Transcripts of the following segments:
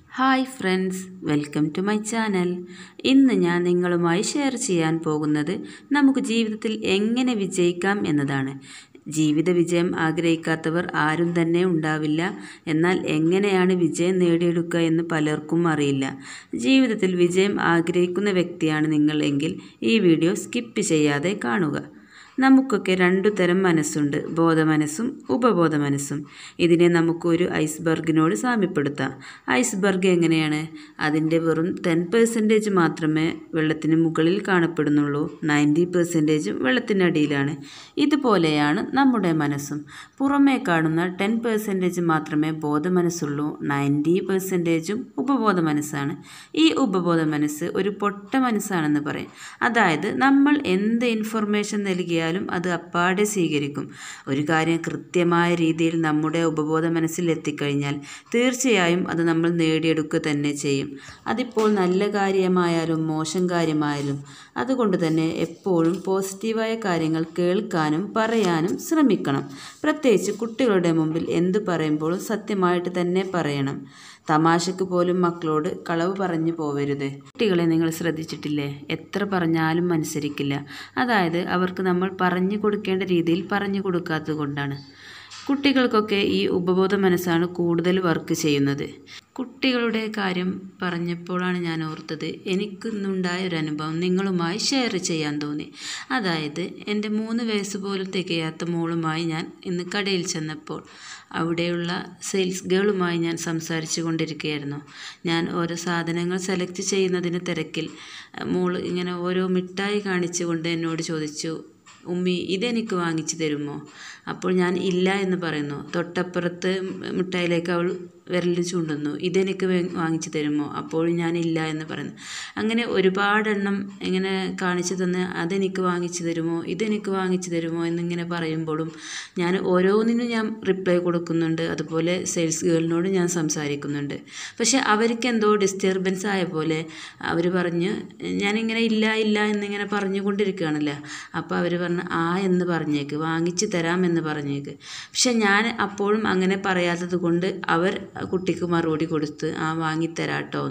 hi friends welcome to my channel ഇന്ന് ഞാൻ നിങ്ങളുമായി ഷെയർ ചെയ്യാൻ പോകുന്നത് നമുക്ക് ജീവിതത്തിൽ എങ്ങനെ വിജയിക്കാം എന്നതാണ് ജീവിത വിജയം ആഗ്രഹിക്കാത്തവർ ആരും തന്നെ ഉണ്ടാവില്ല എന്നാൽ എങ്ങനെയാണ് വിജയം നേടിയെടുക്കുക എന്ന് പലർക്കും അറിയില്ല ജീവിതത്തിൽ വിജയം ആഗ്രഹിക്കുന്ന വ്യക്തിയാണ് നിങ്ങൾ എങ്കിൽ ഈ വീഡിയോ സ്കിപ്പ് ചെയ്യാതെ കാണുക നമുക്കൊക്കെ രണ്ടു തരം മനസ്സുണ്ട് ബോധമനസ്സും ഉപബോധ മനസ്സും ഇതിനെ നമുക്കൊരു ഐസ്ബർഗിനോട് സാമ്യപ്പെടുത്താം ഐസ്ബർഗ് എങ്ങനെയാണ് അതിൻ്റെ വെറും ടെൻ പെർസെൻറ്റേജ് മാത്രമേ വെള്ളത്തിന് മുകളിൽ കാണപ്പെടുന്നുള്ളൂ നയൻറ്റി പെർസെൻറ്റേജും വെള്ളത്തിനടിയിലാണ് ഇതുപോലെയാണ് നമ്മുടെ മനസ്സും പുറമേ കാണുന്ന ടെൻ പെർസെൻറ്റേജ് മാത്രമേ ബോധമനസ്സുള്ളൂ നയൻറ്റി പെർസെൻറ്റേജും ഉപബോധ മനസ്സാണ് ഈ ഉപബോധ മനസ്സ് ഒരു പൊട്ട മനസ്സാണെന്ന് പറയും അതായത് നമ്മൾ എന്ത് ഇൻഫർമേഷൻ നൽകിയാലും അത് അപ്പാടെ സ്വീകരിക്കും ഒരു കാര്യം കൃത്യമായ രീതിയിൽ നമ്മുടെ ഉപബോധ മനസ്സിൽ എത്തിക്കഴിഞ്ഞാൽ തീർച്ചയായും അത് നമ്മൾ നേടിയെടുക്കുക തന്നെ ചെയ്യും അതിപ്പോൾ നല്ല കാര്യമായാലും മോശം കാര്യമായാലും അതുകൊണ്ട് തന്നെ എപ്പോഴും പോസിറ്റീവായ കാര്യങ്ങൾ കേൾക്കാനും പറയാനും ശ്രമിക്കണം പ്രത്യേകിച്ച് കുട്ടികളുടെ മുമ്പിൽ എന്ത് പറയുമ്പോഴും സത്യമായിട്ട് തന്നെ പറയണം തമാശക്ക് പോലും മക്കളോട് കളവ് പറഞ്ഞു പോവരുത് കുട്ടികളെ നിങ്ങൾ ശ്രദ്ധിച്ചിട്ടില്ലേ എത്ര പറഞ്ഞാലും അനുസരിക്കില്ല അതായത് അവർക്ക് നമ്മൾ പറഞ്ഞു കൊടുക്കേണ്ട രീതിയിൽ പറഞ്ഞു കൊടുക്കാത്തത് കൊണ്ടാണ് കുട്ടികൾക്കൊക്കെ ഈ ഉപബോധ മനസ്സാണ് കൂടുതൽ വർക്ക് ചെയ്യുന്നത് കുട്ടികളുടെ കാര്യം പറഞ്ഞപ്പോഴാണ് ഞാൻ ഓർത്തത് എനിക്കിന്നുണ്ടായ ഒരു അനുഭവം നിങ്ങളുമായി ഷെയർ ചെയ്യാൻ തോന്നി അതായത് എൻ്റെ മൂന്ന് വയസ്സ് പോലും തികയാത്ത മോളുമായി ഞാൻ ഇന്ന് കടയിൽ ചെന്നപ്പോൾ അവിടെയുള്ള സെയിൽസ് ഗേളുമായി ഞാൻ സംസാരിച്ചു കൊണ്ടിരിക്കുകയായിരുന്നു ഞാൻ ഓരോ സാധനങ്ങൾ സെലക്ട് ചെയ്യുന്നതിന് തിരക്കിൽ മോൾ ഇങ്ങനെ ഓരോ മിഠായി കാണിച്ചുകൊണ്ട് എന്നോട് ചോദിച്ചു ഉമ്മി ഇതെനിക്ക് വാങ്ങിച്ചു തരുമോ അപ്പോൾ ഞാൻ ഇല്ല എന്ന് പറയുന്നു തൊട്ടപ്പുറത്ത് മിഠായിലേക്ക് അവൾ വിരൽ ചൂണ്ടുന്നു ഇതെനിക്ക് വാങ്ങിച്ചു തരുമോ അപ്പോൾ ഞാൻ ഇല്ല എന്ന് പറയുന്നു അങ്ങനെ ഒരുപാടെണ്ണം ഇങ്ങനെ കാണിച്ചു തന്ന് അതെനിക്ക് വാങ്ങിച്ചു തരുമോ ഇതെനിക്ക് വാങ്ങിച്ചു തരുമോ എന്നിങ്ങനെ പറയുമ്പോഴും ഞാൻ ഓരോന്നിനും ഞാൻ റിപ്ലൈ കൊടുക്കുന്നുണ്ട് അതുപോലെ സെയിൽസ് ഗേളിനോട് ഞാൻ സംസാരിക്കുന്നുണ്ട് പക്ഷെ അവർക്ക് എന്തോ ഡിസ്റ്റർബൻസ് ആയ പോലെ അവർ പറഞ്ഞ് ഞാനിങ്ങനെ ഇല്ല ഇല്ല എന്നിങ്ങനെ പറഞ്ഞുകൊണ്ടിരിക്കുകയാണല്ലോ അപ്പോൾ അവർ പറഞ്ഞു ആ എന്ന് പറഞ്ഞേക്ക് വാങ്ങിച്ചു തരാം എന്ന് പറഞ്ഞേക്ക് പക്ഷെ ഞാൻ അപ്പോഴും അങ്ങനെ പറയാത്തത് കൊണ്ട് അവർ കുട്ടിക്ക് മറുപടി കൊടുത്ത് ആ വാങ്ങിത്തരാട്ടോ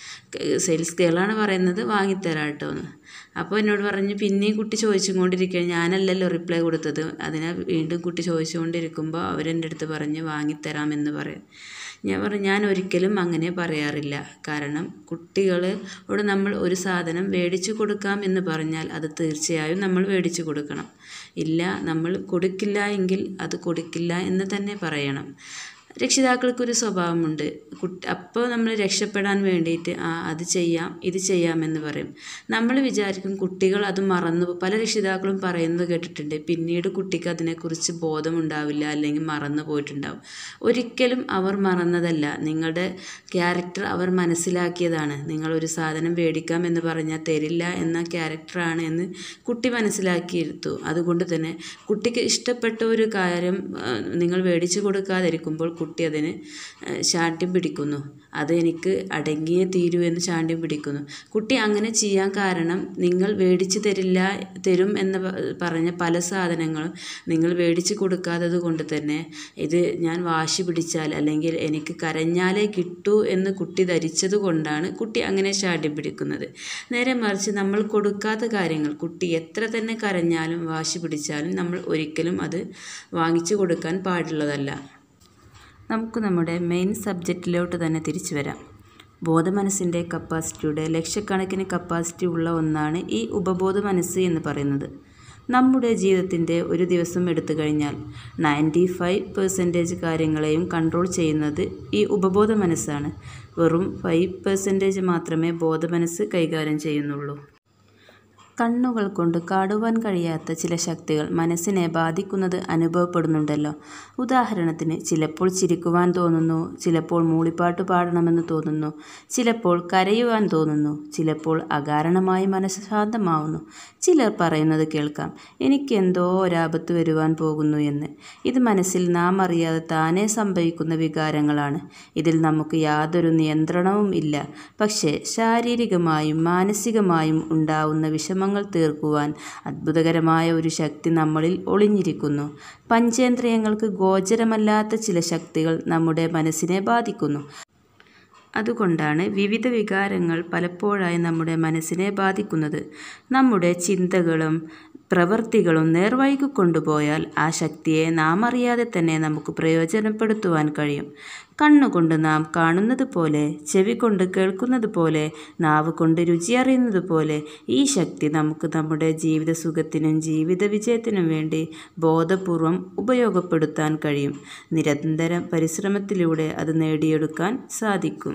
സെയിൽസ് ഗേളാണ് പറയുന്നത് വാങ്ങിത്തരാട്ടോ എന്ന് അപ്പോൾ എന്നോട് പറഞ്ഞു പിന്നെയും കുട്ടി ചോദിച്ചുകൊണ്ടിരിക്കുക ഞാനല്ലല്ലോ റിപ്ലൈ കൊടുത്തത് അതിനെ വീണ്ടും കുട്ടി ചോദിച്ചുകൊണ്ടിരിക്കുമ്പോൾ അവരെൻ്റെ അടുത്ത് പറഞ്ഞ് വാങ്ങിത്തരാമെന്ന് പറയും ഞാൻ പറഞ്ഞു ഞാൻ ഒരിക്കലും അങ്ങനെ പറയാറില്ല കാരണം കുട്ടികളോട് നമ്മൾ ഒരു സാധനം മേടിച്ചു കൊടുക്കാം എന്ന് പറഞ്ഞാൽ അത് തീർച്ചയായും നമ്മൾ മേടിച്ചു കൊടുക്കണം ഇല്ല നമ്മൾ കൊടുക്കില്ല എങ്കിൽ അത് കൊടുക്കില്ല എന്ന് തന്നെ പറയണം രക്ഷിതാക്കൾക്കൊരു സ്വഭാവമുണ്ട് കുട്ടി അപ്പോൾ നമ്മൾ രക്ഷപ്പെടാൻ വേണ്ടിയിട്ട് ആ അത് ചെയ്യാം ഇത് ചെയ്യാമെന്ന് പറയും നമ്മൾ വിചാരിക്കും കുട്ടികൾ അത് മറന്നു പല രക്ഷിതാക്കളും പറയുന്നത് കേട്ടിട്ടുണ്ട് പിന്നീട് കുട്ടിക്ക് അതിനെക്കുറിച്ച് ബോധമുണ്ടാവില്ല അല്ലെങ്കിൽ മറന്നു പോയിട്ടുണ്ടാവും ഒരിക്കലും അവർ മറന്നതല്ല നിങ്ങളുടെ ക്യാരക്ടർ അവർ മനസ്സിലാക്കിയതാണ് നിങ്ങൾ ഒരു സാധനം മേടിക്കാം എന്ന് പറഞ്ഞാൽ തരില്ല എന്ന ക്യാരക്ടറാണ് എന്ന് കുട്ടി മനസ്സിലാക്കിയെടുത്തു അതുകൊണ്ട് തന്നെ കുട്ടിക്ക് ഇഷ്ടപ്പെട്ട ഒരു കാര്യം നിങ്ങൾ മേടിച്ചു കൊടുക്കാതിരിക്കുമ്പോൾ കുട്ടി അതിന് ശാഠ്യം പിടിക്കുന്നു അത് എനിക്ക് അടങ്ങിയേ തീരൂ എന്ന് ശാഠ്യം പിടിക്കുന്നു കുട്ടി അങ്ങനെ ചെയ്യാൻ കാരണം നിങ്ങൾ മേടിച്ചു തരില്ല തരും എന്ന് പറഞ്ഞ പല സാധനങ്ങളും നിങ്ങൾ മേടിച്ചു കൊടുക്കാത്തത് കൊണ്ട് തന്നെ ഇത് ഞാൻ വാശി പിടിച്ചാൽ അല്ലെങ്കിൽ എനിക്ക് കരഞ്ഞാലേ കിട്ടൂ എന്ന് കുട്ടി ധരിച്ചത് കൊണ്ടാണ് കുട്ടി അങ്ങനെ ശാഠ്യം പിടിക്കുന്നത് നേരെ മറിച്ച് നമ്മൾ കൊടുക്കാത്ത കാര്യങ്ങൾ കുട്ടി എത്ര തന്നെ കരഞ്ഞാലും വാശി പിടിച്ചാലും നമ്മൾ ഒരിക്കലും അത് വാങ്ങിച്ചു കൊടുക്കാൻ പാടുള്ളതല്ല നമുക്ക് നമ്മുടെ മെയിൻ സബ്ജക്റ്റിലോട്ട് തന്നെ തിരിച്ചു വരാം ബോധമനസ്സിൻ്റെ കപ്പാസിറ്റിയുടെ ലക്ഷക്കണക്കിന് കപ്പാസിറ്റി ഉള്ള ഒന്നാണ് ഈ ഉപബോധ മനസ്സ് എന്ന് പറയുന്നത് നമ്മുടെ ജീവിതത്തിൻ്റെ ഒരു ദിവസം എടുത്തു കഴിഞ്ഞാൽ നയൻറ്റി ഫൈവ് പെർസെൻറ്റേജ് കാര്യങ്ങളെയും കൺട്രോൾ ചെയ്യുന്നത് ഈ ഉപബോധ മനസ്സാണ് വെറും ഫൈവ് പെർസെൻറ്റേജ് മാത്രമേ ബോധമനസ്സ് കൈകാര്യം ചെയ്യുന്നുള്ളൂ കണ്ണുകൾ കൊണ്ട് കാണുവാൻ കഴിയാത്ത ചില ശക്തികൾ മനസ്സിനെ ബാധിക്കുന്നത് അനുഭവപ്പെടുന്നുണ്ടല്ലോ ഉദാഹരണത്തിന് ചിലപ്പോൾ ചിരിക്കുവാൻ തോന്നുന്നു ചിലപ്പോൾ മൂളിപ്പാട്ട് പാടണമെന്ന് തോന്നുന്നു ചിലപ്പോൾ കരയുവാൻ തോന്നുന്നു ചിലപ്പോൾ അകാരണമായി മനസ്സ് ശാന്തമാവുന്നു ചിലർ പറയുന്നത് കേൾക്കാം എനിക്കെന്തോ ഒരാപത്ത് വരുവാൻ പോകുന്നു എന്ന് ഇത് മനസ്സിൽ നാം അറിയാതെ താനേ സംഭവിക്കുന്ന വികാരങ്ങളാണ് ഇതിൽ നമുക്ക് യാതൊരു നിയന്ത്രണവും ഇല്ല പക്ഷേ ശാരീരികമായും മാനസികമായും ഉണ്ടാവുന്ന വിഷമങ്ങൾ തീർക്കുവാൻ അത്ഭുതകരമായ ഒരു ശക്തി നമ്മളിൽ ഒളിഞ്ഞിരിക്കുന്നു പഞ്ചേന്ദ്രിയങ്ങൾക്ക് ഗോചരമല്ലാത്ത ചില ശക്തികൾ നമ്മുടെ മനസ്സിനെ ബാധിക്കുന്നു അതുകൊണ്ടാണ് വിവിധ വികാരങ്ങൾ പലപ്പോഴായി നമ്മുടെ മനസ്സിനെ ബാധിക്കുന്നത് നമ്മുടെ ചിന്തകളും പ്രവൃത്തികളും നേർവഴിക്ക് കൊണ്ടുപോയാൽ ആ ശക്തിയെ നാം അറിയാതെ തന്നെ നമുക്ക് പ്രയോജനപ്പെടുത്തുവാൻ കഴിയും കണ്ണുകൊണ്ട് നാം കാണുന്നത് പോലെ ചെവി കൊണ്ട് കേൾക്കുന്നത് പോലെ നാവ് കൊണ്ട് രുചി അറിയുന്നത് പോലെ ഈ ശക്തി നമുക്ക് നമ്മുടെ ജീവിത സുഖത്തിനും ജീവിത വിജയത്തിനും വേണ്ടി ബോധപൂർവം ഉപയോഗപ്പെടുത്താൻ കഴിയും നിരന്തരം പരിശ്രമത്തിലൂടെ അത് നേടിയെടുക്കാൻ സാധിക്കും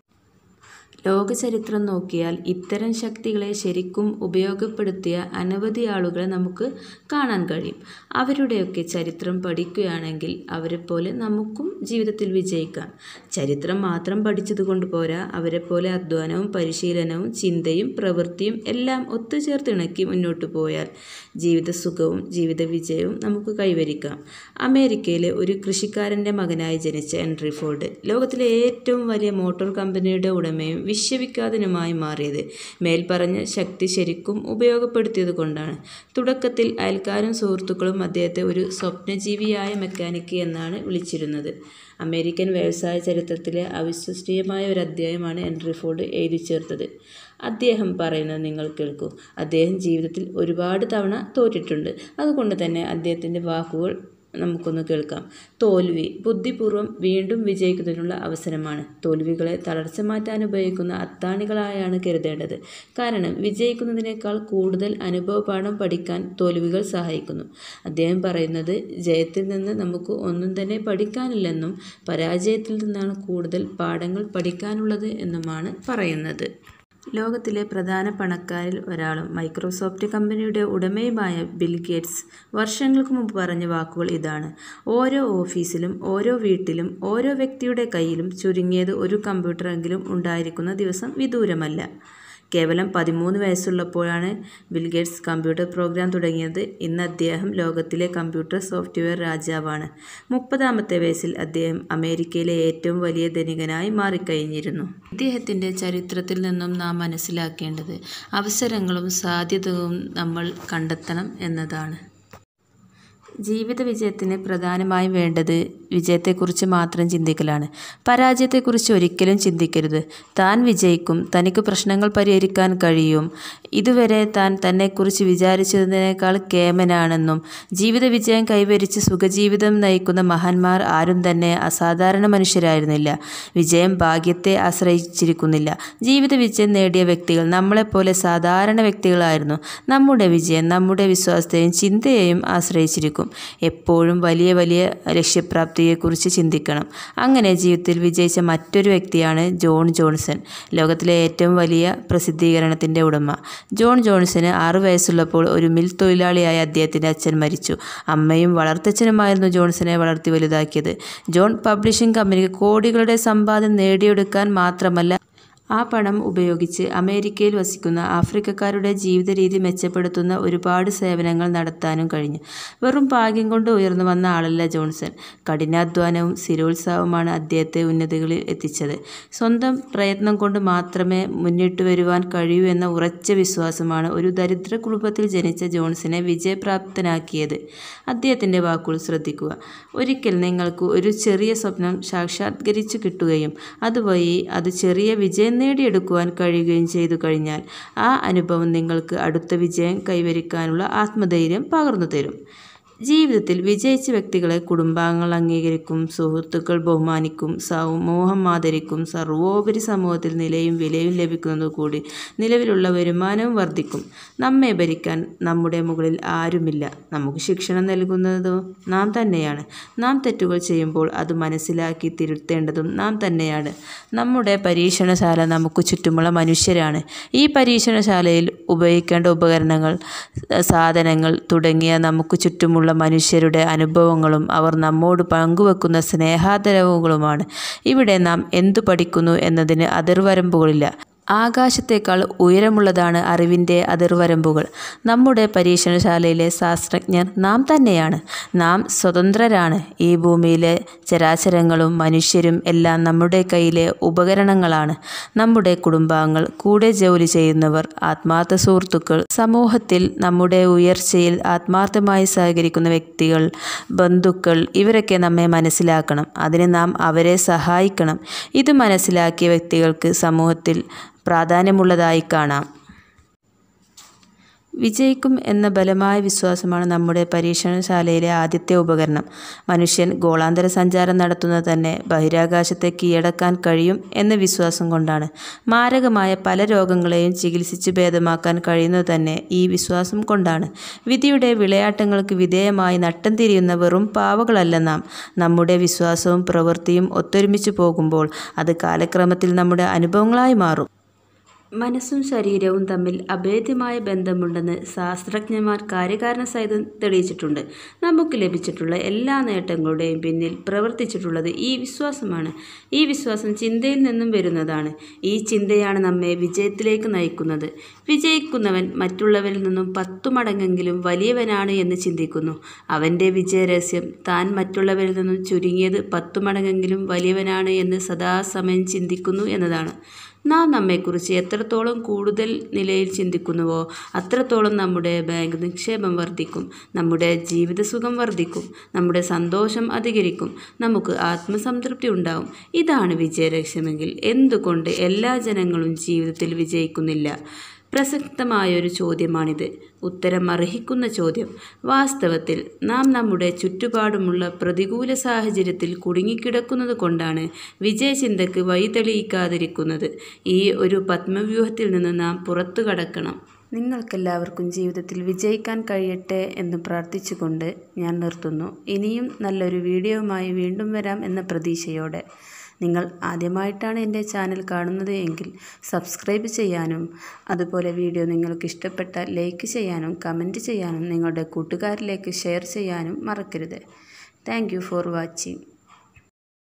ലോകചരിത്രം നോക്കിയാൽ ഇത്തരം ശക്തികളെ ശരിക്കും ഉപയോഗപ്പെടുത്തിയ അനവധി ആളുകളെ നമുക്ക് കാണാൻ കഴിയും അവരുടെയൊക്കെ ചരിത്രം പഠിക്കുകയാണെങ്കിൽ അവരെപ്പോലെ നമുക്കും ജീവിതത്തിൽ വിജയിക്കാം ചരിത്രം മാത്രം പഠിച്ചതുകൊണ്ട് പോരാ അവരെപ്പോലെ അധ്വാനവും പരിശീലനവും ചിന്തയും പ്രവൃത്തിയും എല്ലാം ഒത്തുചേർത്തിണക്കി മുന്നോട്ട് പോയാൽ ജീവിത സുഖവും ജീവിത വിജയവും നമുക്ക് കൈവരിക്കാം അമേരിക്കയിലെ ഒരു കൃഷിക്കാരൻ്റെ മകനായി ജനിച്ച ഹെൻറി ഫോർഡ് ലോകത്തിലെ ഏറ്റവും വലിയ മോട്ടോർ കമ്പനിയുടെ ഉടമയും വിശ്വവിഖ്യാതനുമായി മാറിയത് മേൽപ്പറഞ്ഞ ശക്തി ശരിക്കും ഉപയോഗപ്പെടുത്തിയത് കൊണ്ടാണ് തുടക്കത്തിൽ അയൽക്കാരും സുഹൃത്തുക്കളും അദ്ദേഹത്തെ ഒരു സ്വപ്നജീവിയായ മെക്കാനിക്ക് എന്നാണ് വിളിച്ചിരുന്നത് അമേരിക്കൻ വ്യവസായ ചരിത്രത്തിലെ അവിശ്വസനീയമായ ഒരു അധ്യായമാണ് ഹെൻറി ഫോർഡ് എഴുതി ചേർത്തത് അദ്ദേഹം പറയുന്നത് നിങ്ങൾ കേൾക്കൂ അദ്ദേഹം ജീവിതത്തിൽ ഒരുപാട് തവണ തോറ്റിട്ടുണ്ട് അതുകൊണ്ട് തന്നെ അദ്ദേഹത്തിൻ്റെ വാക്കുകൾ നമുക്കൊന്ന് കേൾക്കാം തോൽവി ബുദ്ധിപൂർവ്വം വീണ്ടും വിജയിക്കുന്നതിനുള്ള അവസരമാണ് തോൽവികളെ തളർച്ച മാറ്റാൻ ഉപയോഗിക്കുന്ന അത്താണികളായാണ് കരുതേണ്ടത് കാരണം വിജയിക്കുന്നതിനേക്കാൾ കൂടുതൽ അനുഭവപാഠം പഠിക്കാൻ തോൽവികൾ സഹായിക്കുന്നു അദ്ദേഹം പറയുന്നത് ജയത്തിൽ നിന്ന് നമുക്ക് ഒന്നും തന്നെ പഠിക്കാനില്ലെന്നും പരാജയത്തിൽ നിന്നാണ് കൂടുതൽ പാഠങ്ങൾ പഠിക്കാനുള്ളത് എന്നുമാണ് പറയുന്നത് ലോകത്തിലെ പ്രധാന പണക്കാരിൽ ഒരാളും മൈക്രോസോഫ്റ്റ് കമ്പനിയുടെ ഉടമയുമായ ബിൽ ഗേറ്റ്സ് വർഷങ്ങൾക്ക് മുമ്പ് പറഞ്ഞ വാക്കുകൾ ഇതാണ് ഓരോ ഓഫീസിലും ഓരോ വീട്ടിലും ഓരോ വ്യക്തിയുടെ കയ്യിലും ചുരുങ്ങിയത് ഒരു കമ്പ്യൂട്ടറെങ്കിലും ഉണ്ടായിരിക്കുന്ന ദിവസം വിദൂരമല്ല കേവലം പതിമൂന്ന് വയസ്സുള്ളപ്പോഴാണ് ബിൽഗേറ്റ്സ് കമ്പ്യൂട്ടർ പ്രോഗ്രാം തുടങ്ങിയത് ഇന്ന് അദ്ദേഹം ലോകത്തിലെ കമ്പ്യൂട്ടർ സോഫ്റ്റ്വെയർ രാജാവാണ് മുപ്പതാമത്തെ വയസ്സിൽ അദ്ദേഹം അമേരിക്കയിലെ ഏറ്റവും വലിയ ധനികനായി മാറിക്കഴിഞ്ഞിരുന്നു ഇദ്ദേഹത്തിൻ്റെ ചരിത്രത്തിൽ നിന്നും നാം മനസ്സിലാക്കേണ്ടത് അവസരങ്ങളും സാധ്യതകളും നമ്മൾ കണ്ടെത്തണം എന്നതാണ് ജീവിത വിജയത്തിന് പ്രധാനമായും വേണ്ടത് വിജയത്തെക്കുറിച്ച് മാത്രം ചിന്തിക്കലാണ് പരാജയത്തെക്കുറിച്ച് ഒരിക്കലും ചിന്തിക്കരുത് താൻ വിജയിക്കും തനിക്ക് പ്രശ്നങ്ങൾ പരിഹരിക്കാൻ കഴിയും ഇതുവരെ താൻ തന്നെക്കുറിച്ച് വിചാരിച്ചതിനേക്കാൾ കേമനാണെന്നും ജീവിത വിജയം കൈവരിച്ച് സുഖജീവിതം നയിക്കുന്ന മഹാന്മാർ ആരും തന്നെ അസാധാരണ മനുഷ്യരായിരുന്നില്ല വിജയം ഭാഗ്യത്തെ ആശ്രയിച്ചിരിക്കുന്നില്ല ജീവിത വിജയം നേടിയ വ്യക്തികൾ നമ്മളെപ്പോലെ സാധാരണ വ്യക്തികളായിരുന്നു നമ്മുടെ വിജയം നമ്മുടെ വിശ്വാസത്തെയും ചിന്തയെയും ആശ്രയിച്ചിരിക്കും എപ്പോഴും വലിയ വലിയ ലക്ഷ്യപ്രാപ്തിയെക്കുറിച്ച് ചിന്തിക്കണം അങ്ങനെ ജീവിതത്തിൽ വിജയിച്ച മറ്റൊരു വ്യക്തിയാണ് ജോൺ ജോൺസൺ ലോകത്തിലെ ഏറ്റവും വലിയ പ്രസിദ്ധീകരണത്തിൻ്റെ ഉടമ ജോൺ ജോൺസന് ആറു വയസ്സുള്ളപ്പോൾ ഒരു മിൽ തൊഴിലാളിയായ അദ്ദേഹത്തിൻ്റെ അച്ഛൻ മരിച്ചു അമ്മയും വളർത്തച്ഛനുമായിരുന്നു ജോൺസനെ വളർത്തി വലുതാക്കിയത് ജോൺ പബ്ലിഷിംഗ് കമ്പനിക്ക് കോടികളുടെ സമ്പാദ്യം നേടിയെടുക്കാൻ മാത്രമല്ല ആ പണം ഉപയോഗിച്ച് അമേരിക്കയിൽ വസിക്കുന്ന ആഫ്രിക്കക്കാരുടെ ജീവിത രീതി മെച്ചപ്പെടുത്തുന്ന ഒരുപാട് സേവനങ്ങൾ നടത്താനും കഴിഞ്ഞു വെറും ഭാഗ്യം കൊണ്ട് ഉയർന്നു വന്ന ആളല്ല ജോൺസൺ കഠിനാധ്വാനവും സ്ഥിരോത്സാഹവുമാണ് അദ്ദേഹത്തെ ഉന്നതികളിൽ എത്തിച്ചത് സ്വന്തം പ്രയത്നം കൊണ്ട് മാത്രമേ മുന്നിട്ട് വരുവാൻ കഴിയൂ എന്ന ഉറച്ച വിശ്വാസമാണ് ഒരു ദരിദ്ര കുടുംബത്തിൽ ജനിച്ച ജോൺസനെ വിജയപ്രാപ്തനാക്കിയത് അദ്ദേഹത്തിൻ്റെ വാക്കുകൾ ശ്രദ്ധിക്കുക ഒരിക്കൽ നിങ്ങൾക്ക് ഒരു ചെറിയ സ്വപ്നം സാക്ഷാത്കരിച്ചു കിട്ടുകയും അതുവഴി അത് ചെറിയ വിജയം നേടിയെടുക്കുവാൻ കഴിയുകയും ചെയ്തു കഴിഞ്ഞാൽ ആ അനുഭവം നിങ്ങൾക്ക് അടുത്ത വിജയം കൈവരിക്കാനുള്ള ആത്മധൈര്യം പകർന്നു തരും ജീവിതത്തിൽ വിജയിച്ച വ്യക്തികളെ കുടുംബാംഗങ്ങൾ അംഗീകരിക്കും സുഹൃത്തുക്കൾ ബഹുമാനിക്കും സമൂഹം ആദരിക്കും സർവോപരി സമൂഹത്തിൽ നിലയും വിലയും ലഭിക്കുന്നത് കൂടി നിലവിലുള്ള വരുമാനവും വർദ്ധിക്കും നമ്മെ ഭരിക്കാൻ നമ്മുടെ മുകളിൽ ആരുമില്ല നമുക്ക് ശിക്ഷണം നൽകുന്നതോ നാം തന്നെയാണ് നാം തെറ്റുകൾ ചെയ്യുമ്പോൾ അത് മനസ്സിലാക്കി തിരുത്തേണ്ടതും നാം തന്നെയാണ് നമ്മുടെ പരീക്ഷണശാല നമുക്ക് ചുറ്റുമുള്ള മനുഷ്യരാണ് ഈ പരീക്ഷണശാലയിൽ ഉപയോഗിക്കേണ്ട ഉപകരണങ്ങൾ സാധനങ്ങൾ തുടങ്ങിയ നമുക്ക് ചുറ്റുമുള്ള മനുഷ്യരുടെ അനുഭവങ്ങളും അവർ നമ്മോട് പങ്കുവെക്കുന്ന സ്നേഹാദരവുകളുമാണ് ഇവിടെ നാം എന്തു പഠിക്കുന്നു എന്നതിന് അതിർവരമ്പുകളില്ല ആകാശത്തേക്കാൾ ഉയരമുള്ളതാണ് അറിവിൻ്റെ അതിർവരമ്പുകൾ നമ്മുടെ പരീക്ഷണശാലയിലെ ശാസ്ത്രജ്ഞർ നാം തന്നെയാണ് നാം സ്വതന്ത്രരാണ് ഈ ഭൂമിയിലെ ചരാചരങ്ങളും മനുഷ്യരും എല്ലാം നമ്മുടെ കയ്യിലെ ഉപകരണങ്ങളാണ് നമ്മുടെ കുടുംബാംഗങ്ങൾ കൂടെ ജോലി ചെയ്യുന്നവർ ആത്മാർത്ഥ സുഹൃത്തുക്കൾ സമൂഹത്തിൽ നമ്മുടെ ഉയർച്ചയിൽ ആത്മാർത്ഥമായി സഹകരിക്കുന്ന വ്യക്തികൾ ബന്ധുക്കൾ ഇവരൊക്കെ നമ്മെ മനസ്സിലാക്കണം അതിന് നാം അവരെ സഹായിക്കണം ഇത് മനസ്സിലാക്കിയ വ്യക്തികൾക്ക് സമൂഹത്തിൽ പ്രാധാന്യമുള്ളതായി കാണാം വിജയിക്കും എന്ന ബലമായ വിശ്വാസമാണ് നമ്മുടെ പരീക്ഷണശാലയിലെ ആദ്യത്തെ ഉപകരണം മനുഷ്യൻ ഗോളാന്തര സഞ്ചാരം നടത്തുന്നത് തന്നെ ബഹിരാകാശത്തെ കീഴടക്കാൻ കഴിയും എന്ന വിശ്വാസം കൊണ്ടാണ് മാരകമായ പല രോഗങ്ങളെയും ചികിത്സിച്ച് ഭേദമാക്കാൻ കഴിയുന്നത് തന്നെ ഈ വിശ്വാസം കൊണ്ടാണ് വിധിയുടെ വിളയാട്ടങ്ങൾക്ക് വിധേയമായി നട്ടം തിരിയുന്ന വെറും പാവകളല്ല നാം നമ്മുടെ വിശ്വാസവും പ്രവൃത്തിയും ഒത്തൊരുമിച്ച് പോകുമ്പോൾ അത് കാലക്രമത്തിൽ നമ്മുടെ അനുഭവങ്ങളായി മാറും മനസ്സും ശരീരവും തമ്മിൽ അഭേദ്യമായ ബന്ധമുണ്ടെന്ന് ശാസ്ത്രജ്ഞന്മാർ കാര്യകാരണ സഹിതം തെളിയിച്ചിട്ടുണ്ട് നമുക്ക് ലഭിച്ചിട്ടുള്ള എല്ലാ നേട്ടങ്ങളുടെയും പിന്നിൽ പ്രവർത്തിച്ചിട്ടുള്ളത് ഈ വിശ്വാസമാണ് ഈ വിശ്വാസം ചിന്തയിൽ നിന്നും വരുന്നതാണ് ഈ ചിന്തയാണ് നമ്മെ വിജയത്തിലേക്ക് നയിക്കുന്നത് വിജയിക്കുന്നവൻ മറ്റുള്ളവരിൽ നിന്നും പത്തു മടങ്ങെങ്കിലും വലിയവനാണ് എന്ന് ചിന്തിക്കുന്നു അവൻ്റെ വിജയരഹസ്യം താൻ മറ്റുള്ളവരിൽ നിന്നും ചുരുങ്ങിയത് പത്തു മടങ്ങെങ്കിലും വലിയവനാണ് എന്ന് സദാസമയം ചിന്തിക്കുന്നു എന്നതാണ് നാം നമ്മെക്കുറിച്ച് എത്രത്തോളം കൂടുതൽ നിലയിൽ ചിന്തിക്കുന്നുവോ അത്രത്തോളം നമ്മുടെ ബാങ്ക് നിക്ഷേപം വർദ്ധിക്കും നമ്മുടെ ജീവിതസുഖം വർദ്ധിക്കും നമ്മുടെ സന്തോഷം അധികരിക്കും നമുക്ക് ആത്മസംതൃപ്തി ഉണ്ടാവും ഇതാണ് വിജയലക്ഷ്യമെങ്കിൽ എന്തുകൊണ്ട് എല്ലാ ജനങ്ങളും ജീവിതത്തിൽ വിജയിക്കുന്നില്ല പ്രസക്തമായൊരു ചോദ്യമാണിത് ഉത്തരം അർഹിക്കുന്ന ചോദ്യം വാസ്തവത്തിൽ നാം നമ്മുടെ ചുറ്റുപാടുമുള്ള പ്രതികൂല സാഹചര്യത്തിൽ കുടുങ്ങിക്കിടക്കുന്നത് കൊണ്ടാണ് വിജയചിന്തയ്ക്ക് വഴി തെളിയിക്കാതിരിക്കുന്നത് ഈ ഒരു പത്മവ്യൂഹത്തിൽ നിന്ന് നാം പുറത്തു കടക്കണം നിങ്ങൾക്കെല്ലാവർക്കും ജീവിതത്തിൽ വിജയിക്കാൻ കഴിയട്ടെ എന്ന് പ്രാർത്ഥിച്ചുകൊണ്ട് ഞാൻ നിർത്തുന്നു ഇനിയും നല്ലൊരു വീഡിയോയുമായി വീണ്ടും വരാം എന്ന പ്രതീക്ഷയോടെ നിങ്ങൾ ആദ്യമായിട്ടാണ് എൻ്റെ ചാനൽ കാണുന്നത് എങ്കിൽ സബ്സ്ക്രൈബ് ചെയ്യാനും അതുപോലെ വീഡിയോ നിങ്ങൾക്ക് ഇഷ്ടപ്പെട്ടാൽ ലൈക്ക് ചെയ്യാനും കമൻറ്റ് ചെയ്യാനും നിങ്ങളുടെ കൂട്ടുകാരിലേക്ക് ഷെയർ ചെയ്യാനും മറക്കരുത് താങ്ക് ഫോർ വാച്ചിങ്